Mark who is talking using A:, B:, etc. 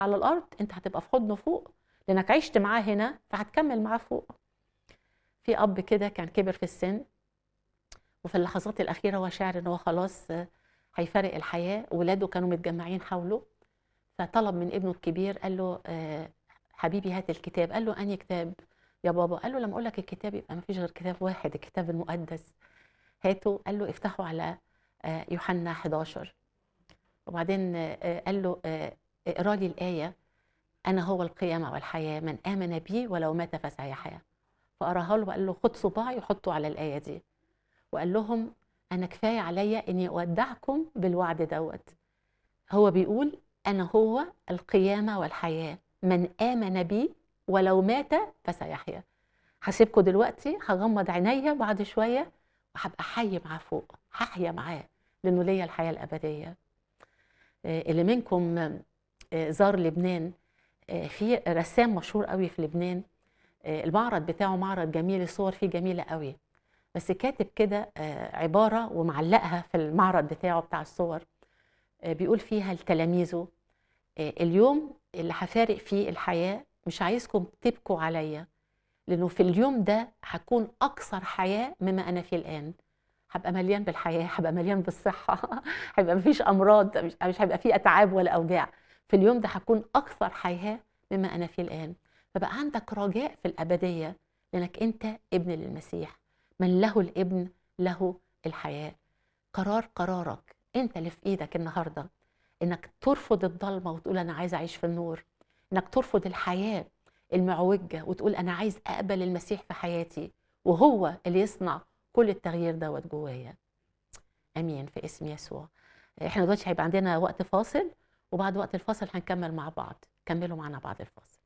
A: على الارض انت هتبقى في حضنه فوق لانك عشت معاه هنا فهتكمل معاه فوق في اب كده كان كبر في السن وفي اللحظات الاخيره هو شاعر ان هو خلاص آه، هيفارق الحياه ولاده كانوا متجمعين حوله فطلب من ابنه الكبير قال له آه، حبيبي هات الكتاب قال له انهي كتاب يا بابا قال له لما اقول لك الكتاب يبقى ما فيش غير كتاب واحد الكتاب المقدس هاته قال له افتحوا على آه، يوحنا 11 وبعدين آه، قال له آه، اقرا لي الايه انا هو القيامه والحياه من امن بي ولو مات فسيحيا فقراها له وقال له خد صباعي وحطه على الايه دي وقال لهم انا كفايه عليا اني اودعكم بالوعد دوت هو بيقول انا هو القيامه والحياه من امن بي ولو مات فسيحيا هسيبكم دلوقتي هغمض عينيا بعد شويه وهبقى حي معاه فوق هحيا معاه لانه ليا الحياه الابديه آه، اللي منكم آه، زار لبنان آه، في رسام مشهور قوي في لبنان آه، المعرض بتاعه معرض جميل الصور فيه جميله قوي بس كاتب كده آه، عباره ومعلقها في المعرض بتاعه بتاع الصور آه، بيقول فيها لتلاميذه آه، اليوم اللي هفارق فيه الحياه مش عايزكم تبكوا عليا لانه في اليوم ده هكون اكثر حياه مما انا فيه الان هبقى مليان بالحياه هبقى مليان بالصحه هيبقى مفيش امراض مش مش هيبقى فيه اتعاب ولا اوجاع في اليوم ده هكون اكثر حياه مما انا فيه الان فبقى عندك رجاء في الابديه لانك انت ابن للمسيح من له الابن له الحياه قرار قرارك انت اللي في ايدك النهارده انك ترفض الضلمه وتقول انا عايز اعيش في النور انك ترفض الحياه المعوجه وتقول انا عايز اقبل المسيح في حياتي وهو اللي يصنع كل التغيير دوت جوايا امين في اسم يسوع احنا دلوقتي هيبقى عندنا وقت فاصل وبعد وقت الفاصل هنكمل مع بعض كملوا معنا بعد الفاصل